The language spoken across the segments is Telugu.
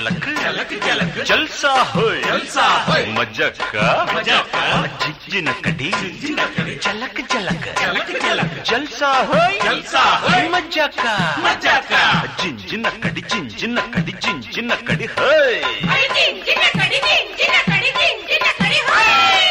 జలక్ జలక్ జలక్ జల్సా హోయ్ జల్సా హోయ్ మజక్క మజక్క జిజ్జినక్కడి జిన్నకడి జలక్ జలక్ జలక్ జలక్ జల్సా హోయ్ జల్సా హోయ్ మజక్క మజక్క జింజినక్కడి జింజినక్కడి జింజినక్కడి హోయ్ అరే జింజిన కడి జింజిన కడి జింజిన కడి హోయ్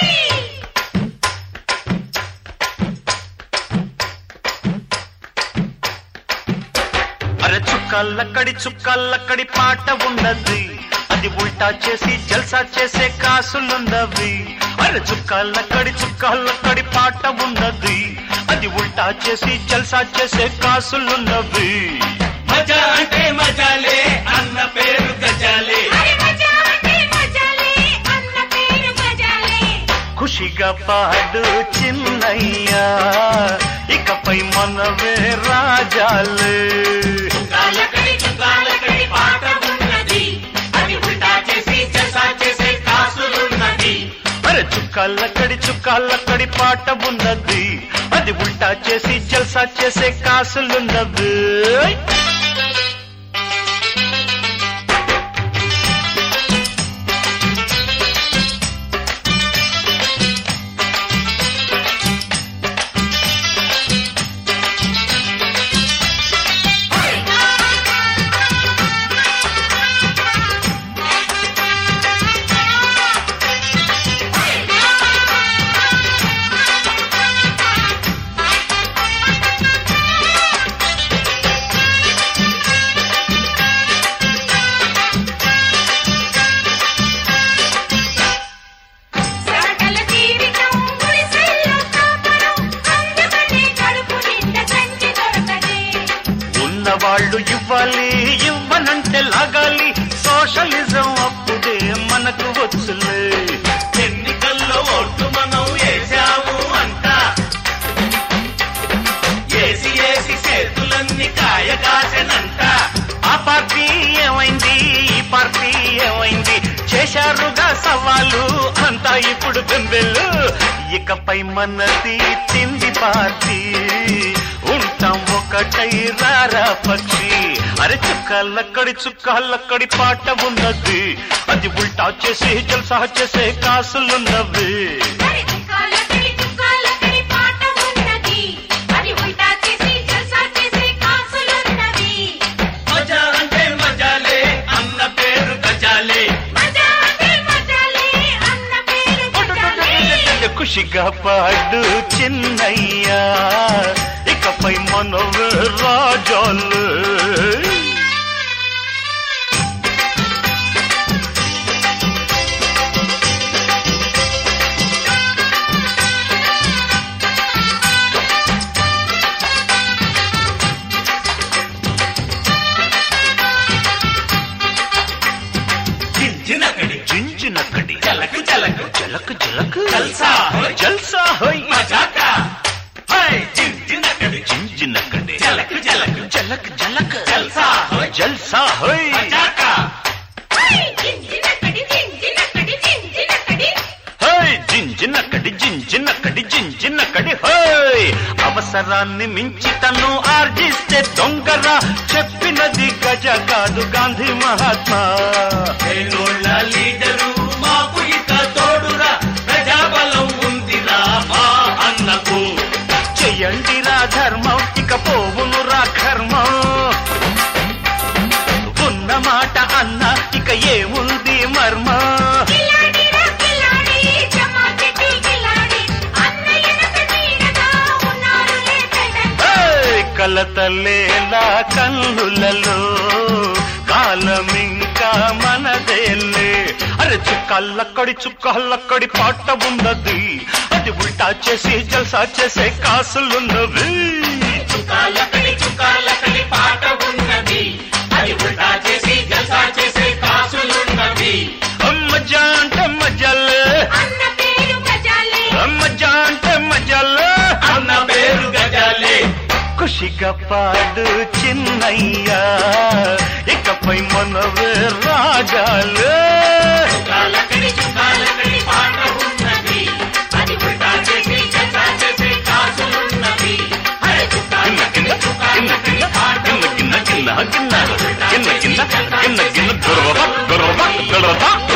అరే చుక్కల్లక్కడి చుక్కల్లక్కడి పాట ఉన్నది అది ఉల్టా చేసి జల్సా చేసే కాసులున్నవి అరే చుక్కల్లక్కడి చుక్కల్లక్కడి పాట ఉన్నది అది ఉల్టా చేసి జల్సా చేసే కాసులున్నవి మజా అంటే మజాలే అన్న పేరు గజాలే అరే మజా అంటే మజాలే అన్న పేరు గజాలే ఖుషిగా పాడు చిన్నయ్యా ఇకపై మనవే రాజాలే చుక్కాలకడి చుక్కాలకడి పాట ఉన్నది అది ఉల్టా చేసి జల్సా చేసే కాసులున్నది అరే చుక్కల్లక్కడి చుక్కల్లక్కడి పాట ఉన్నది అది ఉల్టా చేసి జల్సా చేసే కాసులున్నవి సకల జీవితం గుడిసెల్లో కాపరం అందుకనే కడుపు నిండా గంజి దొరకదే ఉన్నవాళ్ళు ఇవ్వాలి ఇవ్వనంటే లాగాలి సోషలిజం అప్పుడే మనకు వచ్చులే ఎన్నికల్లో ఓట్లు మనం వేసాము అంట ఏసి ఏసి చేతులన్నీ కాయ కాసెనంట ఆ పార్టీ ఏమైంది ఈ పార్టీ ఏమైంది చేశారుగా సవాలు అంతా ఇప్పుడు బెంబెలు ఇకపై మనది తిండి పార్టీ ఉంటాం ఒకటై రారా పక్షి అరే చుక్కలక్కడి చుక్కలక్కడి పాట ఉన్నది అది ఉల్టా చేసి జల్సా చేసే కాసులున్నవి అరే చుక్కాలకడి చుక్కాలకడి పాట ఉన్నది అది ఉల్టా చేసి జల్సా చేసే కాసులున్నవి మజా అంటే మజాలే అన్న పేరు గజాలే మజా అంటే మజాలే అన్న పేరు గజాలే ఖుషిగా పాడు చిన్నయ్యా ఇకపై మనవే రాజాలు జింజినకడి జింజినక్కడి జలక్ జలక్ జలక్ జలక్ జల్సా హోయ్. జల్సా హోయ్ మజాక హై జింజినకడి జింజినక్కడి జలక్ జలక్ జలక్ జలక్ జల్సా హోయ్ జల్సా హోయ్ మజాక హై జింజిన కడి జింజిన కడి జింజిన కడి హోయ్ జింజినక్కడి జింజినక్కడి జింజినక్కడి హోయ్ అవసరాన్ని మించి తను ఆర్జిస్తే దొంగరా చెప్పినది గజ కాదు గాంధీ మహాత్మా ఏనోళ్ళ లీడరు మాకు ఇక తోడురా ప్రజాబలం ఉందిరా మా అన్నకు చెయ్యండి రా ధర్మం ఇక పోవును రా కర్మం ఉన్న మాట అన్న ఇక ఏముంది మర్మం కిలాడి రా కిలాడి జమా చెట్టి కిలాడి అన్నయ్యనక నీడగా ఉన్నారు లేదంట ఏయ్! కలతలేలా కన్నులలో కాలమింకా మనదేలే అరే చుక్కల్లక్కడి చుక్కల్లక్కడి పాట ఉన్నది అది ఉల్టా చేసి జల్సా చేసే కాసులున్నవి చుక్కాలకడి చుక్కాలకడి పాట ఉన్నది అది ఉల్టా చేసి జల్సా చేసే కాసులున్నవి మజా అంటే మజాలే అన్న పేరు గజాలే మజా అంటే మజాలే అన్న పేరు గజాలే ఖుషిగా పాడు చిన్నయ్యా ఇకపై మనవే రాజాలే చుక్కాలకడి చుక్కాలకడి పాట ఉన్నది అది ఉల్టా చేసి జల్సా చేసే కాసులున్నవి హై గిన్న గిన్న చుక్కాలకడి గిన్న గిన్న చుక్కాలకడి పాట గిన్న గిన్న గిన్న గిన్న గిన్న గిన్న గిన్న గిన్న గిన్న గిన్న రా